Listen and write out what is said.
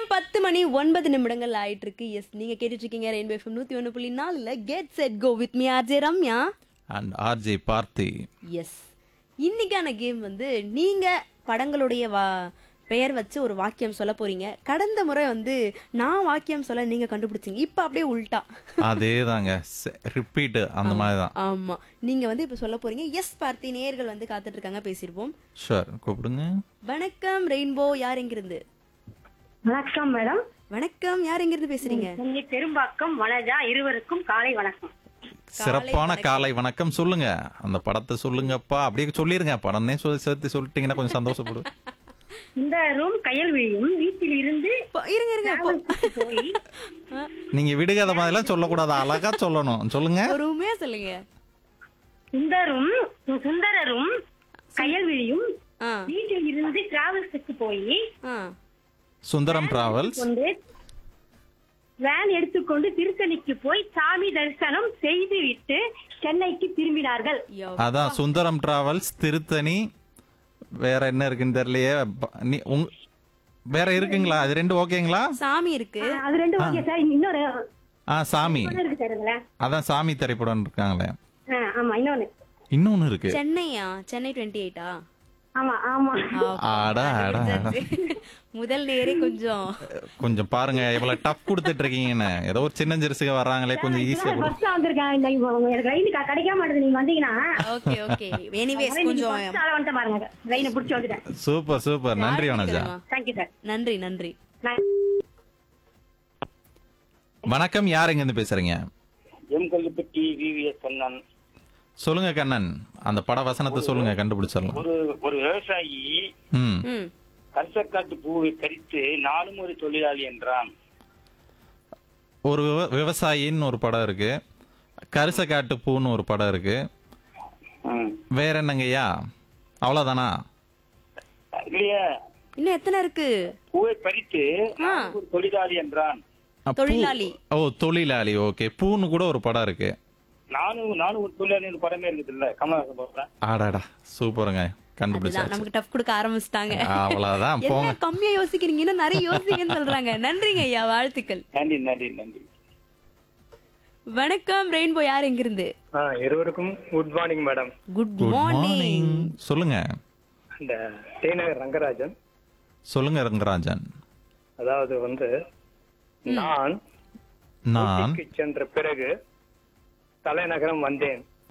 பத்து மணி ஒன்பது நிமிடங்கள் ஆயிட்டு இருக்கு எஸ் நீங்க கேட்டுட்டு இருக்கீங்க ரெயின்போ எஃப்எம் நூத்தி ஒன்று புள்ளி நாலுல get set go with me RJ Ramya and RJ Parthi yes இன்னைக்கான கேம் வந்து நீங்க படங்களுடைய வா பெயர் வச்சு ஒரு வாக்கியம் சொல்ல போறீங்க கடந்த முறை வந்து நான் வாக்கியம் சொல்ல நீங்க கண்டுபிடிச்சீங்க இப்ப அப்படியே உல்டா அதே தாங்க ரிப்பீட் அந்த மாதிரி தான் ஆமா நீங்க வந்து இப்ப சொல்ல போறீங்க எஸ் பார்த்தி நேயர்கள் வந்து காத்துட்டு இருக்காங்க பேசிருப்போம் ஷூர் கூப்பிடுங்க வணக்கம் ரெயின்போ யார் எங்கிருந்து வணக்கம் மேடம் வணக்கம் யார் எங்கிருந்து பேசுறீங்க நீங்க பெரும்பாக்கம் வனஜா இருவருக்கும் காலை வணக்கம் சிறப்பான காலை வணக்கம் சொல்லுங்க அந்த படத்தை சொல்லுங்கப்பா அப்படியே சொல்லிருங்க படம்னே சொல்லி சேர்த்து சொல்லிட்டீங்கன்னா கொஞ்சம் சந்தோஷப்படும் இந்த ரூம் கையல் விழியும் வீட்டில் இருந்து இப்போ இருங்க இருங்க இப்போ போய் நீங்க விடுகாத மாதிரிலாம் சொல்லக்கூடாது அழகா சொல்லணும் சொல்லுங்க ஒரு உண்மையா சொல்லுங்க சுந்தரும் சுந்தரரும் கையல் விழியும் ஆ வீட்டில் இருந்து டிராவல்ஸுக்கு போய் ஆ சுந்தரம் டிராவல்ஸ் கொண்டு வேன் எடுத்துக்கொண்டு திருத்தணிக்கு போய் சாமி தரிசனம் செய்துவிட்டு சென்னைக்கு திரும்பினார்கள் யோ. அதான் சுந்தரம் டிராவல்ஸ் திருத்தணி வேற என்ன இருக்குன்னு தெரியலையே ப- நீ- உங்க- வேற இருக்குங்களா அது ரெண்டு ஓகேங்களா சாமி இருக்கு அது ரெண்டு ஓகே சார் இன்னொரு ஆ சாமி இன்னொன்னு இருக்கு சார் இதுல அதான் சாமி திரைப்படம் இருக்காங்களே ஆ, ஆமா இன்னொன்னு இன்னொன்னு இருக்கு சென்னையா சென்னை டுவெண்ட்டி எயிட்டா ஆமா ஆமா ஆடா ஆடா ஆடா முதல் நேரே கொஞ்சம் கொஞ்சம் பாருங்க எவ்வளவு டஃப் கொடுத்துட்டு இருக்கீங்கன்னு ஏதோ ஒரு சின்ன ஜெருசுக வர்றாங்களே கொஞ்சம் ஈஸியா கொடு ஃபர்ஸ்ட் வந்திருக்கேன் இந்த இப்போ எனக்கு லைன் கிடைக்க மாட்டேது நீங்க வந்தீங்கன்னா ஓகே ஓகே எனிவேஸ் கொஞ்சம் ஃபர்ஸ்ட் ஆள வந்துட்டு பாருங்க லைனை பிடிச்சி வந்துட்டேன் சூப்பர் சூப்பர் நன்றி வனஜா தேங்க்யூ சார் நன்றி நன்றி நான் வணக்கம் யார் எங்க இருந்து பேசுறீங்க எம் கல்லுப்பட்டி விவிஎஸ் கண்ணன் சொல்லுங்க கண்ணன் அந்த பட வசனத்தை சொல்லுங்க கண்டுபிடிச்சிடலாம் ஒரு ஒரு விவசாயி ம் ம் கரிசக்காட்டு பூவை கரித்து நானும் ஒரு தொழிலாளி என்றான் ஒரு விவ- விவசாயின்னு ஒரு படம் இருக்கு கரிசக்காட்டு பூன்னு ஒரு படம் இருக்கு ம். வேற என்னங்கய்யா அவ்வளவுதானா இல்லையா இன்னும் எத்தனை இருக்கு பூவை பறித்து நானும் ஒரு தொழிலாளி என்றான் அ, பூ- தொழிலாளி. ஓ தொழிலாளி ஓகே பூன்னு கூட ஒரு படம் இருக்கு நானும் நானும் ஒரு தொழிலாளி ஒரு படமே இருக்குது இல்ல கமலஹாசன் படம் ஆடாடா சூப்பருங்க அதுதான் கண்டுபிடிச்சாச்சு நமக்கு டஃப் கொடுக்க ஆரம்பிச்சிட்டாங்க அவ்வளவுதான் போங்க என்ன கம்மியா யோசிக்கிறீங்க இன்னும் நிறைய யோசிங்கன்னு சொல்றாங்க நன்றிங்க ஐயா வாழ்த்துக்கள் நன்றி நன்றி நன்றி வணக்கம் ரெயின்போ யார் எங்கிருந்து ஆ இருவருக்கும் good morning madam good good morning morning சொல்லுங்க இந்த டேநகர் ரங்கராஜன் சொல்லுங்க ரங்கராஜன் அதாவது வந்து நான் நான் ஊட்டிக்கு சென்ற பிறகு தலைநகரம் வந்தேன்